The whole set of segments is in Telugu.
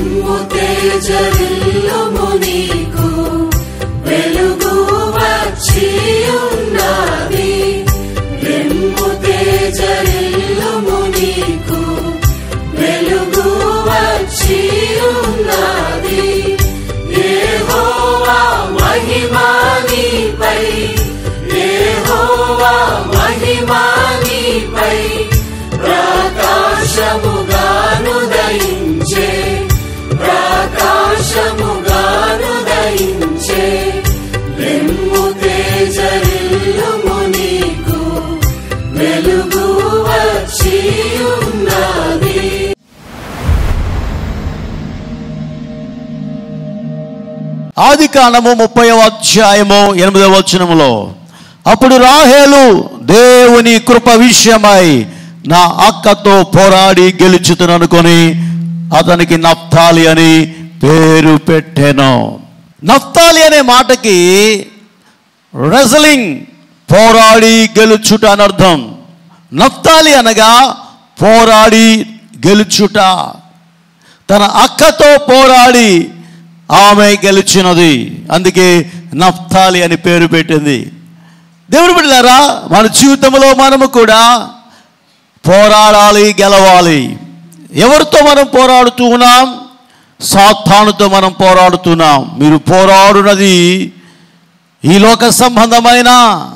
లెమ్ము తేజరిల్లుము నీకు వెలుగు వచ్చి ఉన్నది లెమ్ము తేజరిల్లుము నీకు వెలుగు వచ్చి ఉన్నది యెహోవా మహిమా నీపై యెహోవా మహిమా నీపై ప్రకాశముగాను దయించే ప్రకాశముగాను దయించే లెమ్ము తేజరిల్లుము నీకు వెలుగు వచ్చి ఉన్నది ఆది కాండము ముప్పైవ అధ్యాయము ఎనిమిదవ వచనములో అప్పుడు రాహేలు దేవుని కృప విషయమై నా అక్కతో పోరాడి గెలుచుతుననుకొని అతనికి నఫ్తాలి అని పేరు పెట్టాను నఫ్తాలి అనే మాటకి రెజలింగ్ పోరాడి గెలుచుట అని అర్థం నఫ్తాలి అనగా పోరాడి గెలుచుట తన అక్కతో పోరాడి ఆమె గెలిచినది అందుకే నఫ్తాలి అని పేరు పెట్టింది దేవుడు బిడ్డలారా మన జీవితంలో మనము కూడా పోరాడాలి గెలవాలి ఎవరితో మనం పోరాడుతూ ఉన్నాం సాతానుతో మనం పోరాడుతున్నాం మీరు పోరాడునది ఈ లోక సంబంధమైన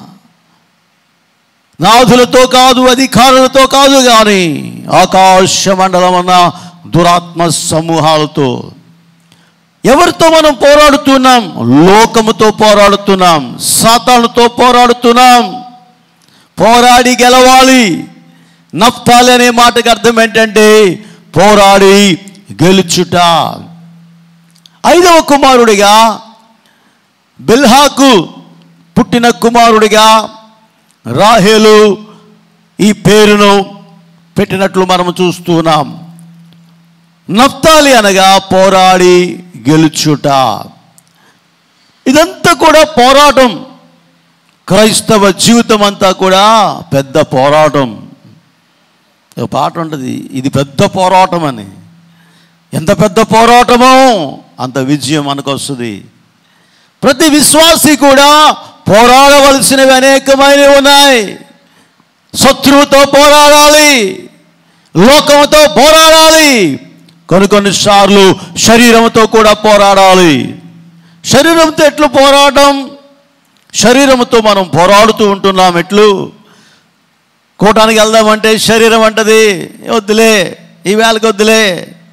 నాథులతో కాదు అధికారులతో కాదు కానీ ఆకాశ మండలం అన్న దురాత్మ సమూహాలతో ఎవరితో మనం పోరాడుతున్నాం లోకముతో పోరాడుతున్నాం సాతానుతో పోరాడుతున్నాం పోరాడి గెలవాలి నఫ్తాలి అనే మాటకు అర్థం ఏంటంటే పోరాడి గెలుచుట ఐదవ కుమారుడిగా బిల్హాకు పుట్టిన కుమారుడిగా రాహేలు ఈ పేరును పెట్టినట్లు మనం చూస్తున్నాం నఫ్తాలి అనగా పోరాడి గెలుచుట ఇదంతా కూడా పోరాటం క్రైస్తవ జీవితం అంతా కూడా పెద్ద పోరాటం ఒక పాట ఉంటుంది ఇది పెద్ద పోరాటం అని ఎంత పెద్ద పోరాటమో అంత విజయం మనకు వస్తుంది ప్రతి విశ్వాసి కూడా పోరాడవలసినవి అనేకమైనవి ఉన్నాయి శత్రువుతో పోరాడాలి లోకముతో పోరాడాలి కొన్ని కొన్నిసార్లు శరీరంతో కూడా పోరాడాలి శరీరంతో ఎట్లు పోరాటం శరీరంతో మనం పోరాడుతూ ఉంటున్నాం ఎట్లు కూటానికి వెళ్దామంటే శరీరం అంటది వద్దులే ఈ వేళకి వద్దులే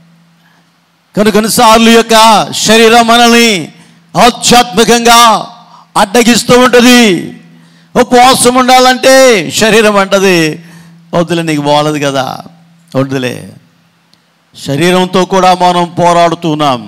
కొన్ని కొన్నిసార్లు యొక్క శరీరం మనల్ని ఆధ్యాత్మికంగా అడ్డగిస్తూ ఉంటుంది ఉపవాసం ఉండాలంటే శరీరం అంటది వద్దులే నీకు బాగలేదు కదా వద్దులే శరీరంతో కూడా మనం పోరాడుతున్నాం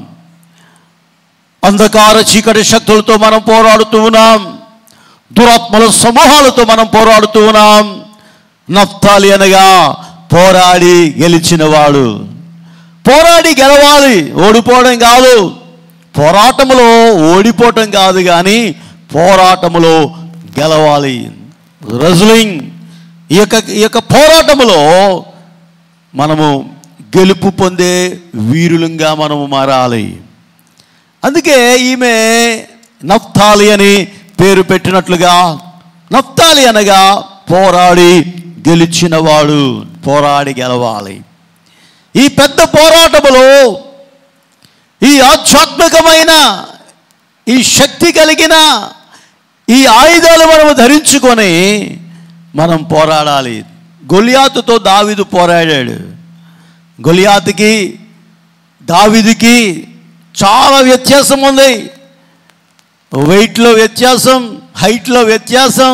అంధకార చీకటి శక్తులతో మనం పోరాడుతూ ఉన్నాం దురాత్మల సమూహాలతో మనం పోరాడుతూ ఉన్నాం నఫ్తాలి అనగా పోరాడి గెలిచినవాడు పోరాడి గెలవాలి ఓడిపోవడం కాదు పోరాటములో ఓడిపోవటం కాదు కానీ పోరాటములో గెలవాలి రెజ్లింగ్ ఈ యొక్క ఈ యొక్క పోరాటములో మనము గెలుపు పొందే వీరులంగా మనము మారాలి అందుకే ఈమె నఫ్తాలి అని పేరు పెట్టినట్లుగా నఫ్తాలి అనగా పోరాడి గెలిచినవాడు పోరాడి గెలవాలి ఈ పెద్ద పోరాటములో ఈ ఆధ్యాత్మికమైన ఈ శక్తి కలిగిన ఈ ఆయుధాలు మనము ధరించుకొని మనం పోరాడాలి గొలియాతుతో దావీదు పోరాడాడు గొలియాతుకి దావీదుకి చాలా వ్యత్యాసం ఉంది వెయిట్లో వ్యత్యాసం హైట్లో వ్యత్యాసం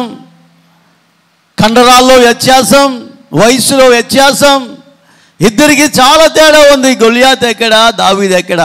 కండరాల్లో వ్యత్యాసం వయసులో వ్యత్యాసం ఇద్దరికి చాలా తేడా ఉంది గొలియాత్ ఎక్కడ దావీద్ ఎక్కడ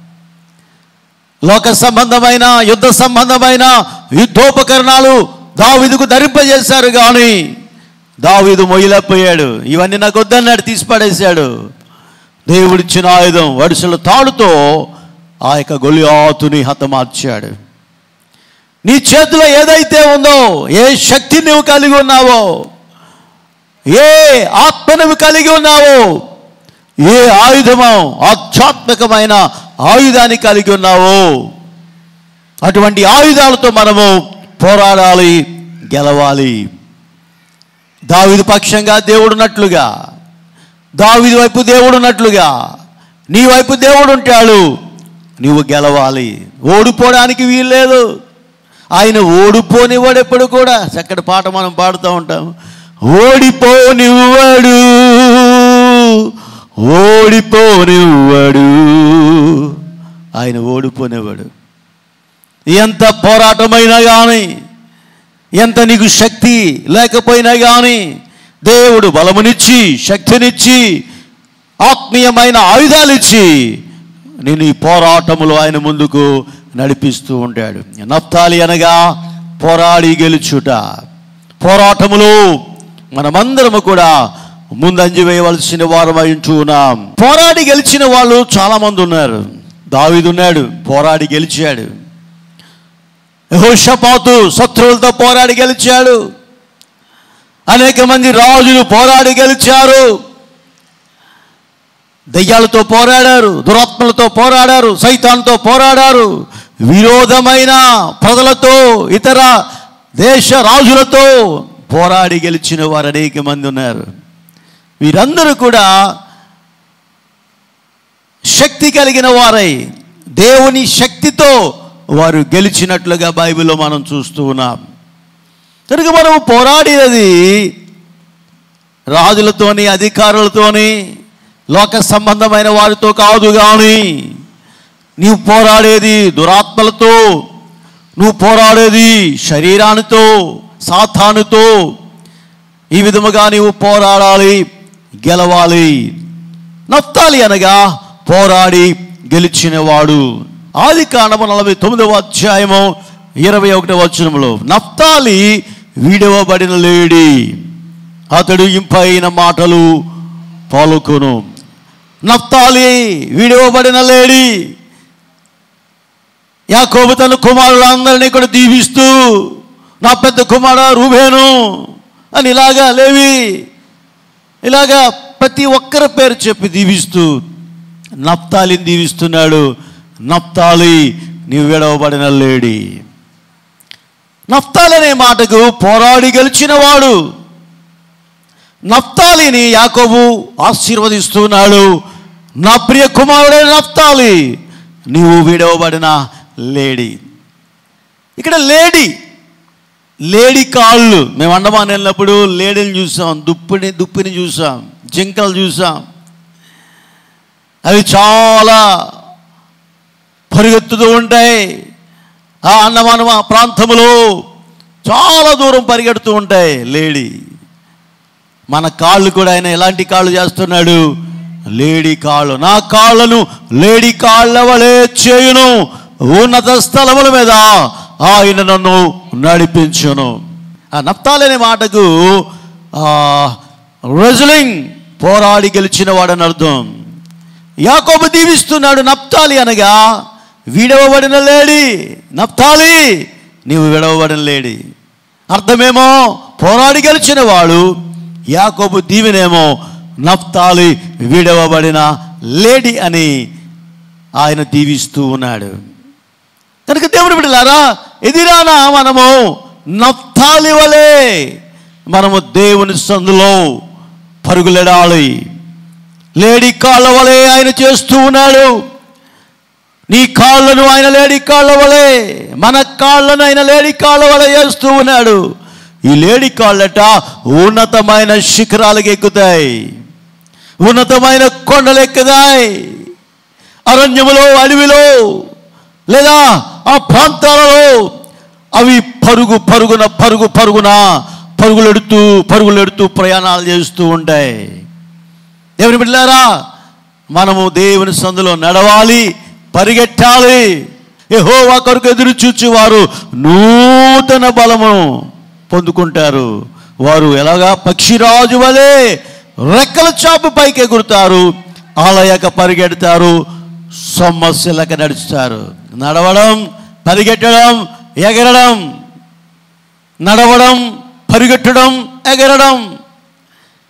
లోక సంబంధమైన యుద్ధ సంబంధమైన యుద్ధోపకరణాలు దావీదుకు ధరింపజేశారు కానీ దావీదు మొయ్యలేకపోయాడు ఇవన్నీ నాకు వద్దన్నాడు తీసి పడేశాడు దేవుడిచ్చిన ఆయుధం వడిసెల తాడుతో ఆ యొక్క గొలియాతుని హతమార్చాడు నీ చేతిలో ఏదైతే ఉందో ఏ శక్తి నువ్వు కలిగి ఉన్నావో ఏ ఆత్మ నువ్వు కలిగి ఉన్నావో ఏ ఆయుధమో ఆధ్యాత్మికమైన ఆయుధాన్ని కలిగి ఉన్నావో అటువంటి ఆయుధాలతో మనము పోరాడాలి గెలవాలి దావిది పక్షంగా దేవుడున్నట్లుగా దావిది వైపు దేవుడున్నట్లుగా నీ వైపు దేవుడు ఉంటాడు నీవు గెలవాలి ఓడిపోవడానికి వీల్లేదు ఆయన ఓడిపోనివాడు ఎప్పుడు కూడా చక్కటి పాట మనం పాడుతూ ఉంటాం ఓడిపోనివ్వడు ఓడిపోనివ్వడు ఆయన ఓడిపోనివ్వడు ఎంత పోరాటమైనా కానీ ఎంత నీకు శక్తి లేకపోయినా కానీ దేవుడు బలమునిచ్చి శక్తినిచ్చి ఆత్మీయమైన ఆయుధాలు ఇచ్చి నేను ఈ పోరాటములో ఆయన ముందుకు నడిపిస్తూ ఉంటాడు నఫ్తాలి అనగా పోరాడి గెలుచుట పోరాటములో మనమందరము కూడా ముందంజ వేయవలసిన వారమై ఉంటున్నాం పోరాడి గెలిచిన వాళ్ళు చాలా మంది ఉన్నారు దావీదున్నాడు పోరాడి గెలిచాడు యెహోషాపాతు శత్రువులతో పోరాడి గెలిచాడు అనేక మంది రాజులు పోరాడి గెలిచారు దయ్యాలతో పోరాడారు దురాత్మలతో పోరాడారు సైతాన్తో పోరాడారు విరోధమైన ప్రజలతో ఇతర దేశ రాజులతో పోరాడి గెలిచిన వారు అనేక మంది ఉన్నారు వీరందరూ కూడా శక్తి కలిగిన వారై దేవుని శక్తితో వారు గెలిచినట్లుగా బైబిల్లో మనం చూస్తూ ఉన్నాం కనుక మనం పోరాడినది రాజులతోని అధికారులతోని లోక సంబంధమైన వారితో కాదు కానీ నీవు పోరాడేది దురాత్మలతో నువ్వు పోరాడేది శరీరానితో సాతానుతో ఈ విధముగా నీవు పోరాడాలి గెలవాలి నఫ్తాలి అనగా పోరాడి గెలిచినవాడు ఆది కాండము నలభై తొమ్మిదవ అధ్యాయము ఇరవై ఒకటవ వచనములో నఫ్తాలి వీడవబడిన లేడి అతడు ఇంపైన మాటలు పలుకును నఫ్తాలి వీడవబడిన లేడి యాకోబు తన కుమారులందరినీ కూడా దీవిస్తూ నా పెద్ద కుమార రూబేను అని ఇలాగా లేవి ఇలాగా ప్రతి ఒక్కరి పేరు చెప్పి దీవిస్తూ నప్తాలిని దీవిస్తున్నాడు నప్తాలి నీవు విడవబడిన లేడి నప్తాలి అనే మాటకు పోరాడి గెలిచిన వాడు నప్తాలిని యాకోబు ఆశీర్వదిస్తున్నాడు నా ప్రియ కుమారుడైన నప్తాలి నీవు విడవబడిన లేడీ ఇక్కడ లేడీ లేడీ కాళ్ళు మేము అండమాన్ వెళ్ళినప్పుడు లేడీని చూసాం దుప్పిని దుప్పిని చూసాం జింకలు చూసాం అవి చాలా పరిగెత్తుతూ ఉంటాయి ఆ అండమాన ప్రాంతంలో చాలా దూరం పరిగెడుతూ ఉంటాయి లేడీ మన కాళ్ళు కూడా ఆయన ఎలాంటి కాళ్ళు చేస్తున్నాడు లేడీ కాళ్ళు నా కాళ్ళను లేడీ కాళ్ళ వలె చేయును ఉన్నత స్థలముల మీద ఆయన నన్ను నడిపించును ఆ నప్తాలి అనే మాటకు రెజలింగ్ పోరాడి గెలిచిన వాడని అర్థం యాకోబు దీవిస్తున్నాడు నప్తాలి అనగా విడవబడిన లేడి నప్తాలి నీవు విడవబడిన లేడి అర్థమేమో పోరాడి గెలిచిన వాడు యాకోబు దీవెనేమో నప్తాలి విడవబడిన లేడి అని ఆయన దీవిస్తూ ఉన్నాడు కనుక దేవుడు బిడ్డలారా ఎదిరానా మనము నప్తాలి వలె మనము దేవుని సందులో పరుగులెడాలి లేడి కాళ్ళ వలె ఆయన చేస్తూ ఉన్నాడు నీ కాళ్ళను ఆయన లేడి కాళ్ళ వలె మన కాళ్ళను ఆయన లేడి కాళ్ళ వలె చేస్తూ ఉన్నాడు ఈ లేడి కాళ్ళట ఉన్నతమైన శిఖరాలకు ఎక్కుతాయి ఉన్నతమైన కొండలు ఎక్కుతాయి అరణ్యములో అడవిలో లేదా ఆ ప్రాంతాలలో అవి పరుగు పరుగున పరుగు పరుగున పరుగులెడుతూ పరుగులెడుతూ ప్రయాణాలు చేస్తూ ఉంటాయి దేవుని బిడ్డారా మనము దేవుని సందులో నడవాలి పరిగెట్టాలి యెహోవా కొరకు ఎదురు చూచేవారు నూతన బలమును పొందుకుంటారు వారు ఎలాగా పక్షిరాజు వలె రెక్కల చాపు పైకి ఎగురుతారు ఆలయక పరిగెడతారు సొమ్మస్యలక నడుస్తారు నడవడం పరిగెట్టడం ఎగరడం నడవడం పరిగెట్టడం ఎగరడం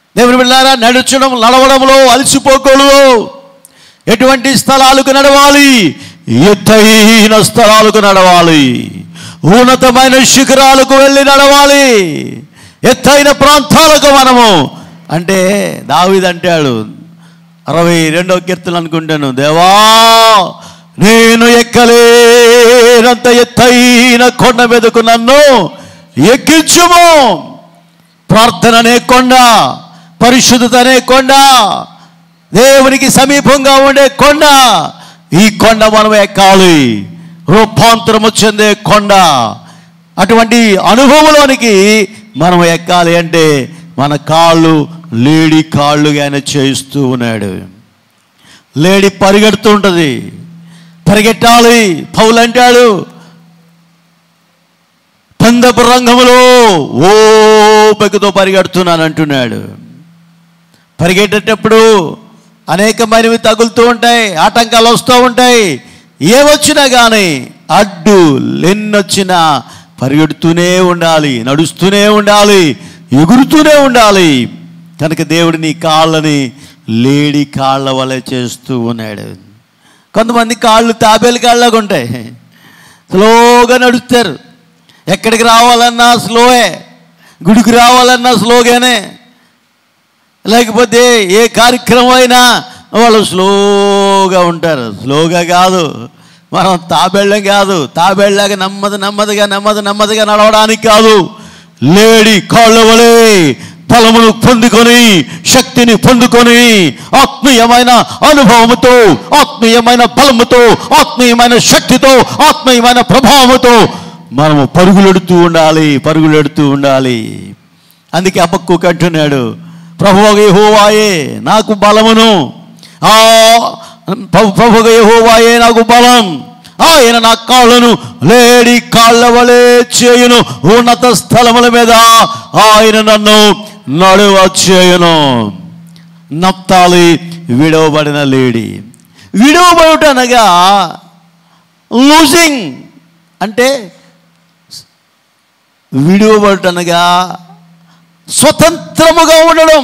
దేవుని బిడ్డారా నడుచడం నడవడంలో అలసిపోకూడదు ఎటువంటి స్థలాలకు నడవాలి ఎత్తైన స్థలాలకు నడవాలి ఉన్నతమైన శిఖరాలకు వెళ్ళి నడవాలి ఎత్తైన ప్రాంతాలకు మనము అంటే దావిది అంటాడు అరవై రెండవ కీర్తన అనుకుంటాను దేవా నేను ఎక్కలేనంత ఎత్తైన కొండ మీదకు నన్ను ఎక్కించుము ప్రార్థన అనే కొండ పరిశుద్ధత అనే కొండ దేవునికి సమీపంగా ఉండే కొండ ఈ కొండ మనం ఎక్కాలి రూపాంతరము చెందే కొండ అటువంటి అనుభవంలోనికి మనం ఎక్కాలి అంటే మన కాళ్ళు లేడి కాళ్ళుగా ఆయన చేయిస్తూ ఉన్నాడు లేడి పరిగెడుతూ ఉంటుంది పరిగెట్టాలి పౌలు అంటాడు పందపు రంగములో ఓపికతో పరిగెడుతున్నాను అంటున్నాడు పరిగెట్టేటప్పుడు అనేకమైనవి తగులుతూ ఉంటాయి ఆటంకాలు వస్తూ ఉంటాయి ఏమొచ్చినా కానీ అడ్డు ఎన్నొచ్చినా పరిగెడుతూనే ఉండాలి నడుస్తూనే ఉండాలి ఎగురుతూనే ఉండాలి కనుక దేవుడు నీ కాళ్ళని లేడి కాళ్ళ వలె చేస్తూ ఉన్నాడు కొంతమంది కాళ్ళు తాబేలు కాళ్ళగా ఉంటాయి స్లోగా నడుస్తారు ఎక్కడికి రావాలన్నా స్లోయే గుడికి రావాలన్నా స్లోగానే లేకపోతే ఏ కార్యక్రమం అయినా వాళ్ళు స్లోగా ఉంటారు స్లోగా కాదు మనం తాబెళ్ళం కాదు తాబెళ్ళగా నెమ్మది నెమ్మదిగా నెమ్మది నెమ్మదిగా నడవడానికి కాదు లేడి కాళ్ళ వలె బలమును పొందుకొని శక్తిని పొందుకొని ఆత్మీయమైన అనుభవముతో ఆత్మీయమైన బలముతో ఆత్మీయమైన శక్తితో ఆత్మీయమైన ప్రభావముతో మనము పరుగులెడుతూ ఉండాలి పరుగులెడుతూ ఉండాలి అందుకే అబ్బక్కు అంటున్నాడు ప్రభువు యెహోవాయే నాకు బలమును ఆ ప్రభు యెహోవాయే నాకు బలం ఆయన నా కాళ్ళను లేడి కాళ్ళ వలె చేయును ఉన్నత స్థలముల మీద ఆయన నన్ను నడువ చేయును నప్తాలి విడవబడిన లేడి విడవబడుట అనగా లూజింగ్ అంటే విడవబడుట అనగా స్వతంత్రముగా ఉండడం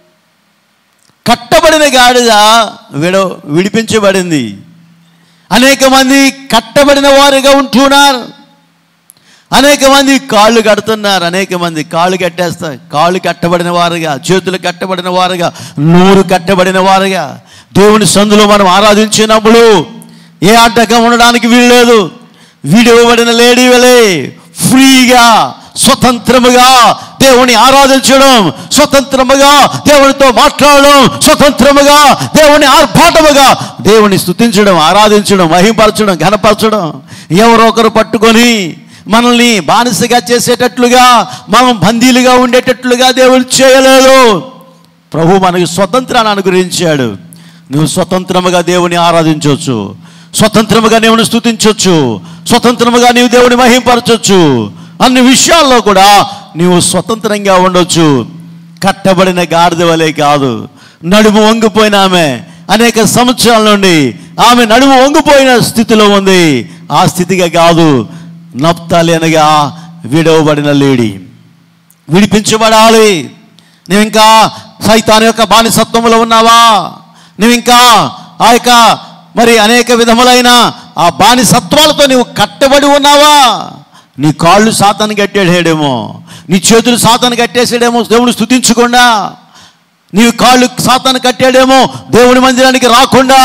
కట్టబడిన గాడిద విడ విడిపించబడింది అనేక మంది కట్టబడిన వారుగా ఉంటున్నారు అనేక మంది కాళ్ళు కడుతున్నారు అనేక మంది కాళ్ళు కట్టేస్తారు కాళ్ళు కట్టబడిన వారుగా చేతులు కట్టబడిన వారుగా నోరు కట్టబడిన వారుగా దేవుని సందులో మనం ఆరాధించినప్పుడు ఏ అడ్డకం ఉండడానికి వీల్లేదు విడివబడిన లేడీ వలే ఫ్రీగా స్వతంత్రముగా దేవుని ఆరాధించడం స్వతంత్రముగా దేవునితో మాట్లాడడం స్వతంత్రముగా దేవుని ఆర్భాటముగా దేవుని స్తుతించడం ఆరాధించడం మహింపరచడం ఘనపరచడం ఎవరో ఒకరు పట్టుకొని మనల్ని బానిసగా చేసేటట్లుగా మనం బందీలుగా ఉండేటట్లుగా దేవుడు చేయలేదు ప్రభు మనకి స్వతంత్రాన్ని అనుగ్రహించాడు నువ్వు స్వతంత్రముగా దేవుని ఆరాధించవచ్చు స్వతంత్రముగా దేవుని స్తుతించవచ్చు స్వతంత్రముగా నీవు దేవుని మహింపరచవచ్చు అన్ని విషయాల్లో కూడా నీవు స్వతంత్రంగా ఉండొచ్చు కట్టబడిన గాడిద వలె కాదు నడుము వంగిపోయిన ఆమె అనేక సంవత్సరాల నుండి ఆమె నడుము వంగిపోయిన స్థితిలో ఉంది ఆ స్థితిగా కాదు నప్తాలి అనగా విడవబడిన లేడీ విడిపించబడాలి నువ్వు ఇంకా సైతాన్ యొక్క బానిసత్వంలో ఉన్నావా నువ్వు ఇంకా ఆ యొక్క మరి అనేక విధములైన ఆ బానిసత్వాలతో నువ్వు కట్టబడి ఉన్నావా నీ కాళ్ళు సాతాను కట్టేడేమో నీ చేతులు సాతాను కట్టేసాడేమో దేవుని స్థుతించకుండా నీవు కాళ్ళు సాతాను కట్టాడేమో దేవుని మందిరానికి రాకుండా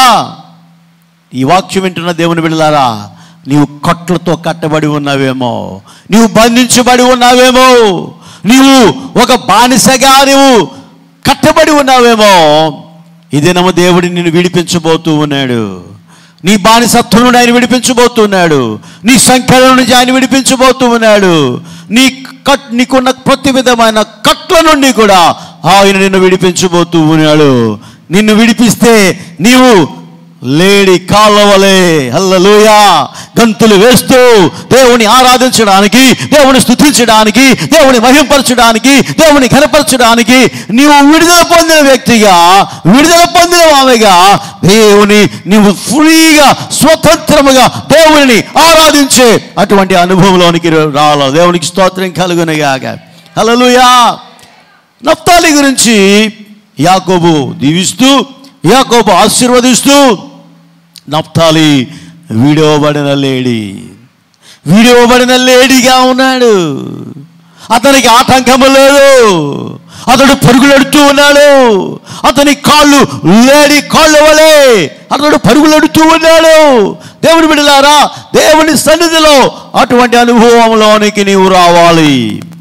ఈ వాక్యం వింటున్న దేవుని బిడ్డలారా నీవు కట్లతో కట్టబడి ఉన్నావేమో నీవు బంధించబడి ఉన్నావేమో నీవు ఒక బానిసగా నీవు కట్టబడి ఉన్నావేమో ఇదేనమ్మ దేవుడి నిన్ను విడిపించబోతూ ఉన్నాడు నీ బానిసత్వం నుండి ఆయన విడిపించబోతున్నాడు నీ సంఖ్యల నుంచి ఆయన విడిపించబోతూ ఉన్నాడు నీ కట్ నీకున్న ప్రతి విధమైన కట్ల నుండి కూడా ఆయన నిన్ను విడిపించబోతూ ఉన్నాడు నిన్ను విడిపిస్తే నీవు లేడి కాళ్ళవలే హల్లెలూయా గంతులు వేస్తూ దేవుని ఆరాధించడానికి దేవుని స్తుతించడానికి దేవుని మహింపరచడానికి దేవుని ఘనపరచడానికి నీవు విడుదల పొందిన వ్యక్తిగా విడుదల పొందిన ఆమెగా దేవుని నీవు ఫ్రీగా స్వతంత్రముగా దేవుని ఆరాధించే అటువంటి అనుభవంలోనికి రావాలి దేవునికి స్తోత్రం కలుగునగాక హల్లెలూయా నఫ్తాలి గురించి యాకోబు దీవిస్తూ యాకోబు ఆశీర్వదిస్తూ నఫ్తాలి విడవబడిన లేడీ విడవబడిన లేడీగా ఉన్నాడు అతనికి ఆటంకము లేదు అతడు పరుగులెడుతూ ఉన్నాడు అతని కాళ్ళు లేడి కాళ్ళు వలే అతడు పరుగులెడుతూ ఉన్నాడు దేవుని బిడ్డలారా దేవుని సన్నిధిలో అటువంటి అనుభవంలోనికి నీవు రావాలి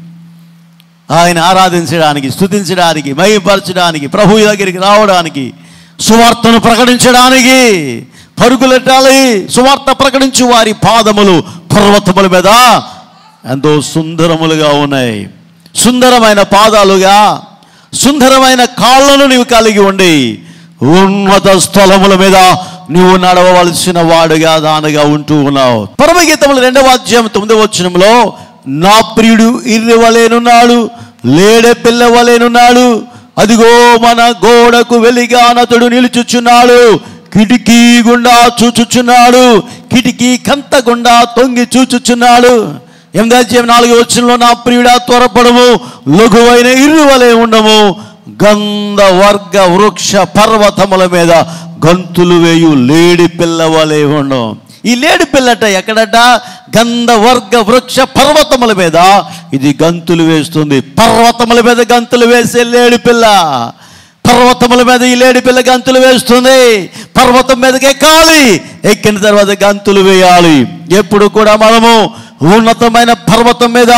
ఆయన ఆరాధించడానికి స్తుతించడానికి మహిపరచడానికి ప్రభు దగ్గరికి రావడానికి సువార్తను ప్రకటించడానికి పరుగులెట్టాలి సువార్త ప్రకటించు వారి పాదములు పర్వతముల మీద ఎంతో సుందరములుగా ఉన్నాయి సుందరమైన పాదాలుగా సుందరమైన కాళ్ళను నీవు కలిగి ఉండి ఉన్నత స్థలముల మీద నీవు నడవవలసిన వాడుగా దానిగా ఉంటూ ఉన్నావు పరమగీతములు రెండవ అధ్యాయం తొమ్మిదవ వచనంలో నా ప్రియుడు ఇర్రివలేనున్నాడు లేడె పిల్లవలేనున్నాడు అదిగో మన గోడకు వెలిగానతుడు నిలుచుచున్నాడు కిటికీ గుండా చూచుచున్నాడు కిటికీ కంత గుండా తొంగి చూచుచున్నాడు ఎనిమిది అధ్యాయం నాలుగు వచ్చంలో నా ప్రియుడా త్వరపడము లఘువైన ఇరువలే ఉండము గంధ వర్గ వృక్ష పర్వతముల మీద గంతులు వేయు లేడి పిల్లవలే ఉండవు ఈ లేడి పిల్లట ఎక్కడట గంధ వర్గ వృక్ష పర్వతముల మీద ఇది గంతులు వేస్తుంది పర్వతముల మీద గంతులు వేసే లేడి పిల్ల పర్వతముల మీద ఈ లేడి పిల్ల గంతులు వేస్తుంది పర్వతం మీదకి ఎక్కాలి ఎక్కిన తర్వాత గంతులు వేయాలి ఎప్పుడు కూడా మనము ఉన్నతమైన పర్వతం మీద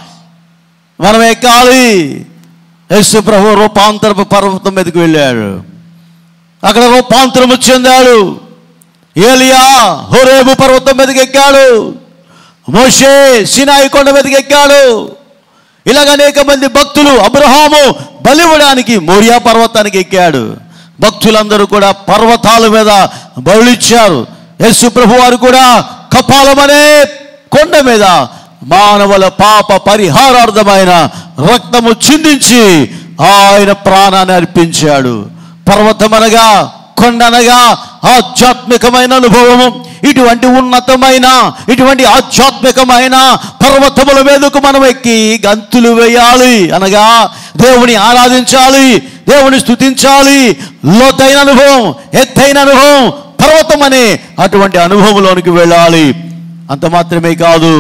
మనం ఎక్కాలి యేసు ప్రభు రూపాంతరపు పర్వతం మీదకి వెళ్ళాడు అక్కడ రూపాంతరము చెందాడు ఏలియా హోరేబు పర్వతం మీదకి ఎక్కాడు మోషే సినాయి కొండ మీదకి ఎక్కాడు ఇలాగ అనేక మంది భక్తులు అబ్రహాము బలివ్వడానికి మోరియా పర్వతానికి ఎక్కాడు భక్తులందరూ కూడా పర్వతాల మీద బలిచ్చారు యేసు ప్రభు వారు కూడా కపాలమనే కొండ మీద మానవుల పాప పరిహారార్థమైన రక్తము చిందించి ఆయన ప్రాణాన్ని అర్పించాడు పర్వతమనగా కొండనగా ఆధ్యాత్మికమైన అనుభవము ఇటువంటి ఉన్నతమైన ఇటువంటి ఆధ్యాత్మికమైన పర్వతముల మీదకు మనం ఎక్కి గంతులు వేయాలి అనగా దేవుని ఆరాధించాలి దేవుని స్తుతించాలి లోతైన అనుభవం ఎత్తైన అనుభవం పర్వతం అనే అటువంటి అనుభవంలోనికి వెళ్ళాలి అంత మాత్రమే కాదు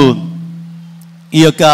ఈ యొక్క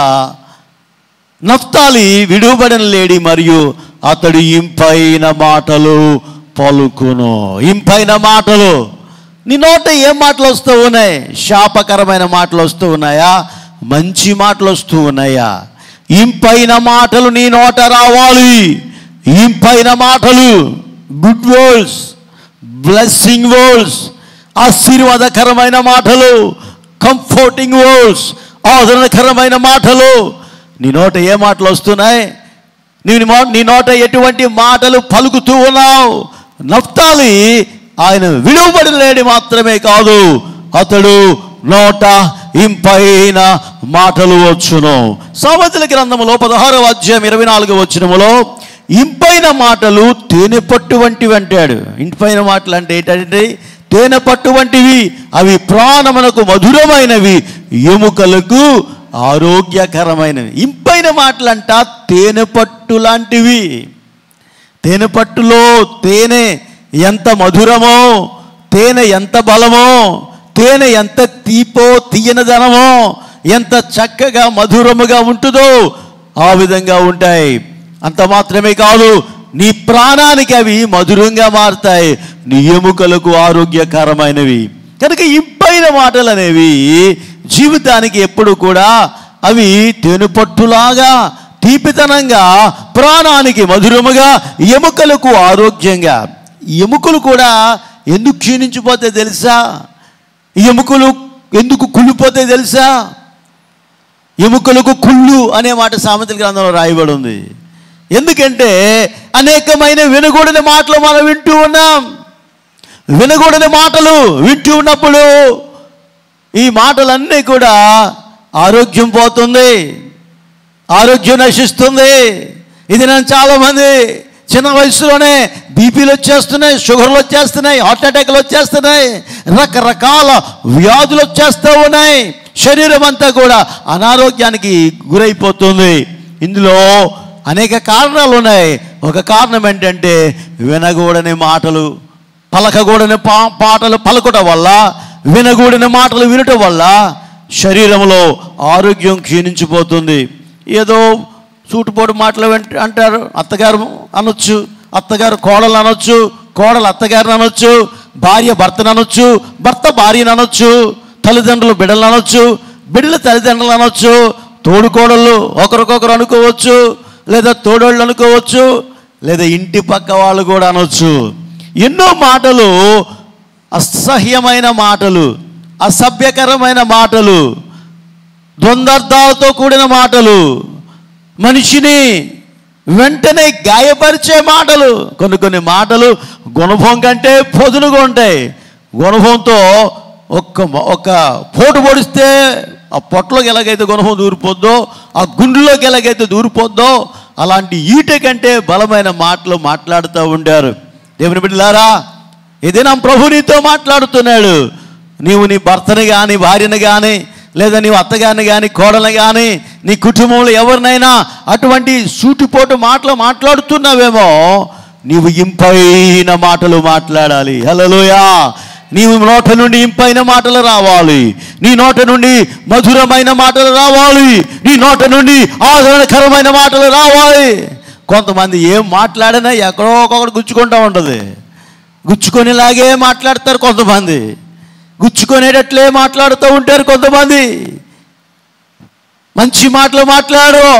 నఫ్తాలి విడువబడిన లేడి మరియు అతడు ఇంపైన మాటలు పలుకును ఇంపైన మాటలు నీ నోట ఏం మాటలు వస్తూ ఉన్నాయి శాపకరమైన మాటలు వస్తూ ఉన్నాయా మంచి మాటలు వస్తూ ఉన్నాయా ఇంపైన మాటలు నీ నోట రావాలి ఇంపైన మాటలు గుడ్ వర్డ్స్ బ్లెస్సింగ్ వర్డ్స్ ఆశీర్వాదకరమైన మాటలు కంఫర్టింగ్ వర్డ్స్ ఆదరణకరమైన మాటలు నీ నోట ఏ మాటలు వస్తున్నాయి నీ నో- నీ నోట ఎటువంటి మాటలు పలుకుతూ ఉన్నావు నఫ్తాలి ఆయన విలువబడిన లేడి మాత్రమే కాదు అతడు నోట ఇంపైన మాటలు వచ్చును సామెతల గ్రంథములో పదహారవ అధ్యాయం ఇరవై నాలుగు వచ్చినములో ఇంపైన మాటలు తేనె పట్టు వంటివి అంటాడు ఇంపైన మాటలు అంటే ఏంటంటే తేనె పట్టు వంటివి అవి ప్రాణమునకు మధురమైనవి ఎముకలకు ఆరోగ్యకరమైనవి ఇంపైన మాటలంట తేనె పట్టు లాంటివి తేనె పట్టులో తేనె ఎంత మధురమో తేనె ఎంత బలమో తేనె ఎంత తీపో తీయనదనమో ఎంత చక్కగా మధురముగా ఉంటుందో ఆ విధంగా ఉంటాయి అంత మాత్రమే కాదు నీ ప్రాణానికి అవి మధురంగా మారుతాయి నీ ఎముకలకు ఆరోగ్యకరమైనవి కనుక ఇంపైన మాటలు అనేవి జీవితానికి ఎప్పుడు కూడా అవి తేనుపట్టులాగా తీపితనంగా ప్రాణానికి మధురముగా ఎముకలకు ఆరోగ్యంగా ఎముకలు కూడా ఎందుకు క్షీణించిపోతే తెలుసా ఎముకలు ఎందుకు కుళ్ళిపోతే తెలుసా ఎముకలకు కుళ్ళు అనే మాట సామెతల గ్రంథంలో రాయబడి ఉంది ఎందుకంటే అనేకమైన వినకూడని మాటలు మనం వింటూ ఉన్నాం వినకూడని మాటలు వింటూ ఉన్నప్పుడు ఈ మాటలన్నీ కూడా ఆరోగ్యం పోతుంది ఆరోగ్యం నశిస్తుంది ఇది నేను చాలామంది చిన్న వయసులోనే బీపీలు వచ్చేస్తున్నాయి షుగర్లు వచ్చేస్తున్నాయి హార్ట్ అటాక్లు వచ్చేస్తున్నాయి రకరకాల వ్యాధులు వచ్చేస్తూ ఉన్నాయి శరీరం అంతా కూడా అనారోగ్యానికి గురైపోతుంది ఇందులో అనేక కారణాలు ఉన్నాయి ఒక కారణం ఏంటంటే వినగూడని మాటలు పలకగూడని పా పాటలు పలకటం వల్ల వినగూడని మాటలు వినటం వల్ల శరీరంలో ఆరోగ్యం క్షీణించిపోతుంది ఏదో సూటుపోటు మాటలు వెంట అంటారు అత్తగారు అనొచ్చు అత్తగారు కోడలు అనొచ్చు కోడలు అత్తగారిని అనొచ్చు భార్య భర్తను అనొచ్చు భర్త భార్యను అనొచ్చు తల్లిదండ్రులు బిడ్డలు అనొచ్చు బిడ్డల తల్లిదండ్రులు అనొచ్చు తోడుకోడళ్ళు ఒకరికొకరు అనుకోవచ్చు లేదా తోడోళ్ళు అనుకోవచ్చు లేదా ఇంటి పక్క వాళ్ళు కూడా అనొచ్చు ఎన్నో మాటలు అసహ్యమైన మాటలు అసభ్యకరమైన మాటలు ద్వంద్వార్థాలతో కూడిన మాటలు మనిషిని వెంటనే గాయపరిచే మాటలు కొన్ని కొన్ని మాటలు గుణభం కంటే పొదునుగా ఉంటాయి గుణభంతో ఒక్క ఒక్క పోటు పొడిస్తే ఆ పొట్టలోకి ఎలాగైతే గుణభం దూరిపోద్దో ఆ గుండెలోకి ఎలాగైతే దూరిపోద్దో అలాంటి ఈట కంటే బలమైన మాటలు మాట్లాడుతూ ఉండారు దేవుని బిడ్డలారా ఏదైనా ప్రభు నీతో మాట్లాడుతున్నాడు నీవు నీ భర్తని కానీ భార్యని కానీ లేదా నీవు అత్తగారిని కానీ కోడని కానీ నీ కుటుంబంలో ఎవరినైనా అటువంటి సూటిపోటు మాటలు మాట్లాడుతున్నావేమో నీవు ఇంపైన మాటలు మాట్లాడాలి హలోయా నీవు నోట నుండి ఇంపైన మాటలు రావాలి నీ నోట నుండి మధురమైన మాటలు రావాలి నీ నోట నుండి ఆదరణకరమైన మాటలు రావాలి కొంతమంది ఏం మాట్లాడినా ఎక్కడో ఒకటి గుచ్చుకుంటూ ఉంటుంది గుచ్చుకొనేలాగే మాట్లాడతారు కొంతమంది గుచ్చుకొనేటట్లే మాట్లాడుతూ ఉంటారు కొంతమంది మంచి మాటలు మాట్లాడరు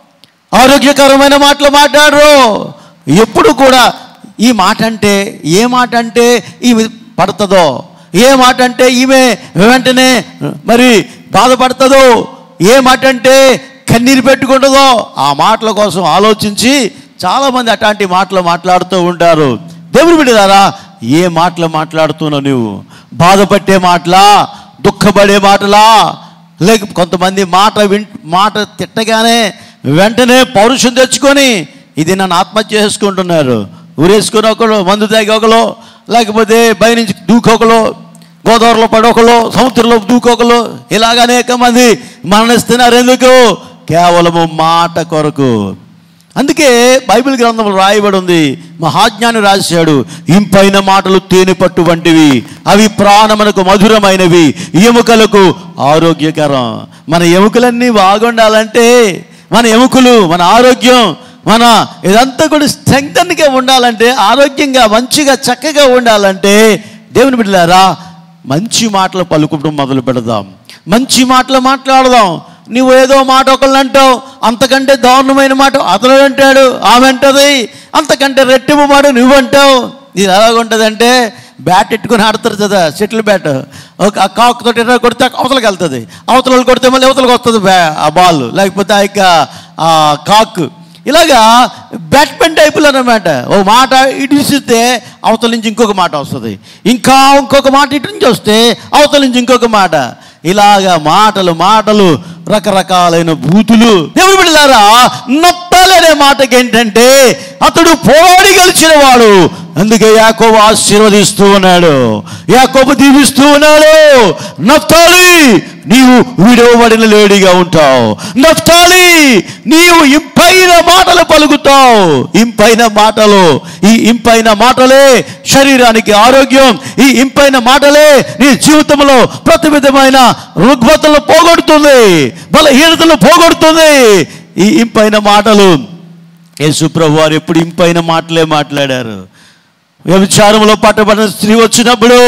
ఆరోగ్యకరమైన మాటలు మాట్లాడరు ఎప్పుడు కూడా ఈ మాట అంటే ఏ మాట అంటే ఈమె పడుతుందో ఏ మాట అంటే ఈమె వెంటనే మరి బాధపడుతుందో ఏ మాట అంటే కన్నీరు పెట్టుకుంటుందో ఆ మాటల కోసం ఆలోచించి చాలామంది అట్లాంటి మాటలు మాట్లాడుతూ ఉంటారు దేవుని బిడ్డదారా ఏ మాటలు మాట్లాడుతున్నావు నువ్వు బాధపట్టే మాటలా దుఃఖపడే మాటలా లేక కొంతమంది మాట విన్ మాట తిట్టగానే వెంటనే పౌరుషం తెచ్చుకొని ఇది నన్ను ఆత్మహత్య చేసుకుంటున్నారు ఊరేసుకుని ఒకరు మందు తాగి ఒకరు లేకపోతే బయ నుంచి దూకొకరు గోదావరిలో పడొకరు సముద్రంలో దూకొకరు ఇలాగ అనేక మంది మరణిస్తున్నారు ఎందుకు కేవలము మాట కొరకు అందుకే బైబిల్ గ్రంథంలో రాయబడి ఉంది మహాజ్ఞాని రాశాడు ఇంపైన మాటలు తేనె పట్టు వంటివి అవి ప్రాణమునకు మధురమైనవి ఎముకలకు ఆరోగ్యకరం మన ఎముకలన్నీ బాగుండాలంటే మన ఎముకలు మన ఆరోగ్యం మన ఇదంతా కూడా స్ట్రెంగ్తన్గా ఉండాలంటే ఆరోగ్యంగా మంచిగా చక్కగా ఉండాలంటే దేవుని బిడ్డలారా మంచి మాటలు పలుకుటం మొదలు పెడదాం మంచి మాటలు మాట్లాడదాం నువ్వు ఏదో మాట ఒకళ్ళు అంటావు అంతకంటే దారుణమైన మాట అతను అంటాడు ఆమె అంటది అంతకంటే రెట్టింపు మాట నువ్వు అంటావు ఇది ఎలాగుంటుందంటే బ్యాట్ ఎట్టుకుని ఆడతారు కదా షటిల్ బ్యాట్ ఒక ఆ కాక్ తోటి ఎట్లా కొడితే అవతలకి వెళ్తుంది అవతల వాళ్ళు కొడితే మళ్ళీ అవతలకి వస్తుంది బ్యా ఆ బాల్ లేకపోతే ఆ యొక్క ఆ కాక్ ఇలాగా బ్యాట్మెన్ టైపులు అనమాట ఓ మాట ఇటు ఇస్తే అవతల నుంచి ఇంకొక మాట వస్తుంది ఇంకా ఇంకొక మాట ఇటు నుంచి వస్తే అవతల నుంచి ఇంకొక మాట ఇలాగా మాటలు మాటలు రకరకాలైన బూతులు దేవుడు బిడ్డలారా నప్పాలి అనే మాటకి ఏంటంటే అతడు పోరాడి గెలిచిన వాడు అందుకే యాకోబు ఆశీర్వదిస్తూ ఉన్నాడు యాకోబు దీవిస్తూ ఉన్నాడు నఫ్తాలి నీవు విడవబడిన లేడిగా ఉంటావు నఫ్తాలి నీవు ఇంపైన మాటలు పలుకుతావు ఇంపైన మాటలు ఈ ఇంపైన మాటలే శరీరానికి ఆరోగ్యం ఈ ఇంపైన మాటలే నీ జీవితంలో ప్రతి విధమైన రుగ్మతలు పోగొడుతుంది బలహీనతలు పోగొడుతుంది ఈ ఇంపైన మాటలు యేసు ప్రభు వారు ఎప్పుడు ఇంపైన మాటలే మాట్లాడారు వ్యభిచారంలో పట్టబడిన స్త్రీ వచ్చినప్పుడు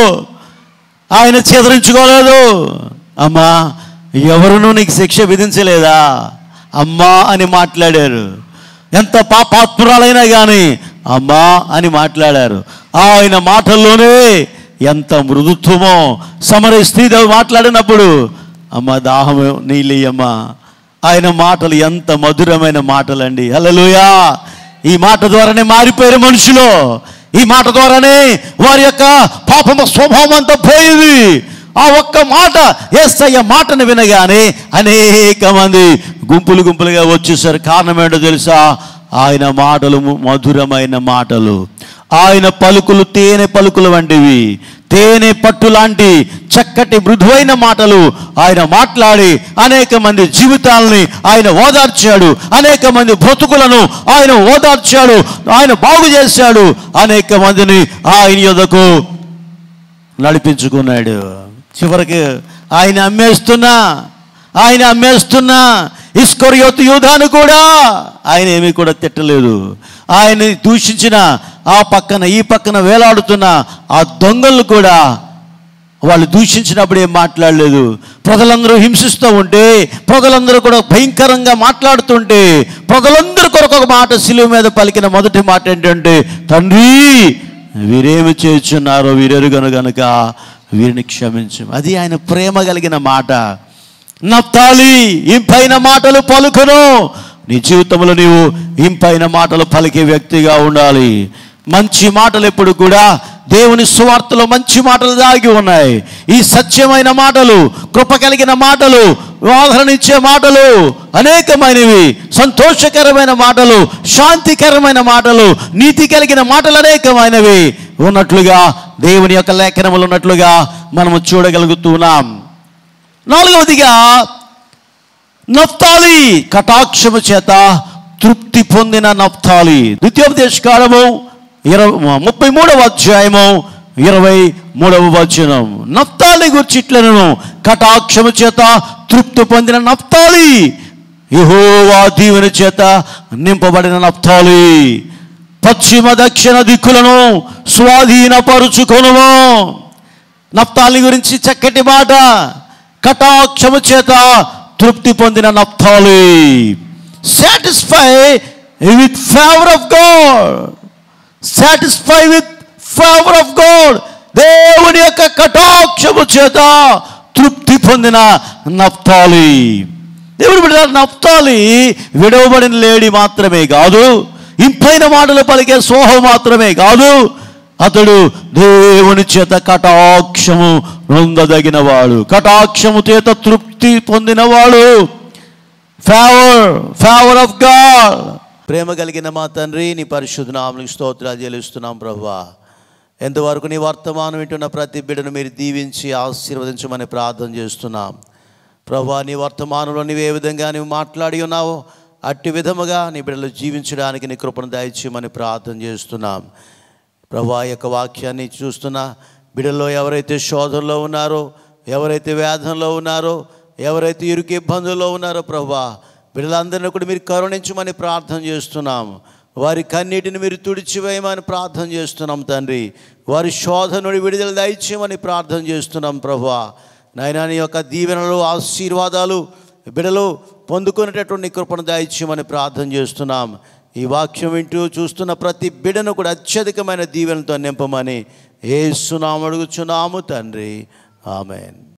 ఆయన చెదరించుకోలేదు అమ్మా ఎవరునూ నీకు శిక్ష విధించలేదా అమ్మా అని మాట్లాడారు ఎంత పాపాత్మురాలైనా కానీ అమ్మా అని మాట్లాడారు ఆయన మాటల్లోనే ఎంత మృదుత్వమో సమర స్త్రీ మాట్లాడినప్పుడు అమ్మ దాహము నీళ్ళయ్యమ్మా ఆయన మాటలు ఎంత మధురమైన మాటలండి హల్లెలూయా ఈ మాట ద్వారానే మారిపోయారు మనుషులు ఈ మాట ద్వారానే వారి యొక్క పాపమ స్వభావం అంతా పోయింది ఆ ఒక్క మాట ఏసయ్య మాటను వినగానే అనేక మంది గుంపులు గుంపులుగా వచ్చేసారు కారణం ఏంటో తెలుసా ఆయన మాటలు ము- మధురమైన మాటలు ఆయన పలుకులు తేనె పలుకులు వంటివి తేనె పట్టు లాంటి చక్కటి మృదువైన మాటలు ఆయన మాట్లాడి అనేక మంది జీవితాలని ఆయన ఓదార్చాడు అనేక మంది బ్రతుకులను ఆయన ఓదార్చాడు ఆయన బాగు చేశాడు అనేక మందిని ఆయన యొద్దకు నడిపించుకున్నాడు చివరికి ఆయన అమ్మేస్తున్నా ఆయన అమ్మేస్తున్నా ఇస్కొరియోతు యూధాను కూడా ఆయన ఏమీ కూడా తిట్టలేదు ఆయన దూషించిన ఆ పక్కన ఈ పక్కన వేలాడుతున్న ఆ దొంగలు కూడా వాళ్ళు దూషించినప్పుడు ఏం మాట్లాడలేదు ప్రజలందరూ హింసిస్తూ ఉంటే ప్రజలందరూ కూడా భయంకరంగా మాట్లాడుతుంటే ప్రజలందరూ కొరకు ఒక మాట శిలువ మీద పలికిన మొదటి మాట ఏంటంటే తండ్రి వీరేమి చేస్తున్నారో వీరెరుగను గనుక వీరిని క్షమించు అది ఆయన ప్రేమ కలిగిన మాట నప్తాలి ఇంపైన మాటలు పలుకును నీ జీవితంలో నీవు ఇంపైన మాటలు పలికే వ్యక్తిగా ఉండాలి మంచి మాటలు ఎప్పుడు కూడా దేవుని సువార్తలో మంచి మాటలు దాగి ఉన్నాయి ఈ సత్యమైన మాటలు కృప కలిగిన మాటలు ఆదరణ ఇచ్చే మాటలు అనేకమైనవి సంతోషకరమైన మాటలు శాంతికరమైన మాటలు నీతి కలిగిన మాటలు అనేకమైనవి ఉన్నట్లుగా దేవుని యొక్క లేఖనములు ఉన్నట్లుగా మనము చూడగలుగుతున్నాం నాలుగవదిగా నఫ్తాలి కటాక్షము చేత తృప్తి పొందిన నఫ్తాలి ద్వితీయోపదేశ కాలము ఇరవై ముప్పై మూడవ అధ్యాయము ఇరవై మూడవ వచనం నఫ్తాలి గుర్చిట్లను కటాక్షము చేత తృప్తి పొందిన నఫ్తాలి యెహోవా దీవెన చేత నింపబడిన నఫ్తాలి పశ్చిమ దక్షిణ దిక్కులను స్వాధీనపరుచుకొనుము నప్తాలి గురించి చక్కటి మాట కటాక్షము చేత తృప్తి పొందిన Naphtali satisfy with favour of God satisfy with favour of God దేవుని యొక్క కటాక్షము చేత తృప్తి పొందిన నప్తాలి దేవుడు బిడ్డ నప్తాలి విడవబడిన లేడి మాత్రమే కాదు ఇంపైన మాటలు పలికే సోహం మాత్రమే కాదు అతడు దేవుని చేత కటాక్షము నొందదగిన వాడు కటాక్షము చేత తృప్తి పొందినవాడు ఫేవర్ ఫేవర్ ఆఫ్ గాడ్ ప్రేమ కలిగిన మా తండ్రి నీ పరిశుద్ధ నామనికి స్తోత్రాలు చెల్లిస్తున్నాం ప్రభువా ఎంతవరకు నీ వర్తమానం వింటున్న ప్రతి బిడ్డను మీరు దీవించి ఆశీర్వదించమని ప్రార్థన చేస్తున్నాం ప్రభా నీ వర్తమానంలో నీవు ఏ విధంగా నీవు మాట్లాడి ఉన్నావో అట్టి విధముగా నీ బిడ్డలు జీవించడానికి నీ కృపను దయచేయమని ప్రార్థన చేస్తున్నాం ప్రభా యొక్క వాక్యాన్ని చూస్తున్న బిడ్డల్లో ఎవరైతే శోధనలో ఉన్నారో ఎవరైతే వేదనలో ఉన్నారో ఎవరైతే ఇరుకు ఇబ్బందుల్లో ఉన్నారో ప్రభా బిడ్డలందరినీ కూడా మీరు కరుణించమని ప్రార్థన చేస్తున్నాం వారి కన్నీటిని మీరు తుడిచివేయమని ప్రార్థన చేస్తున్నాం తండ్రి వారి శోధనుడి విడుదల దయచేయమని ప్రార్థన చేస్తున్నాం ప్రభా నాయనా నీ యొక్క దీవెనలు ఆశీర్వాదాలు బిడలు పొందుకునేటటువంటి కృపను దయచేయమని ప్రార్థన చేస్తున్నాం ఈ వాక్యం వింటూ చూస్తున్న ప్రతి బిడను కూడా అత్యధికమైన దీవెనతో నింపమని ఏ సునాము అడుగుచున్నాము తండ్రి ఆమెన్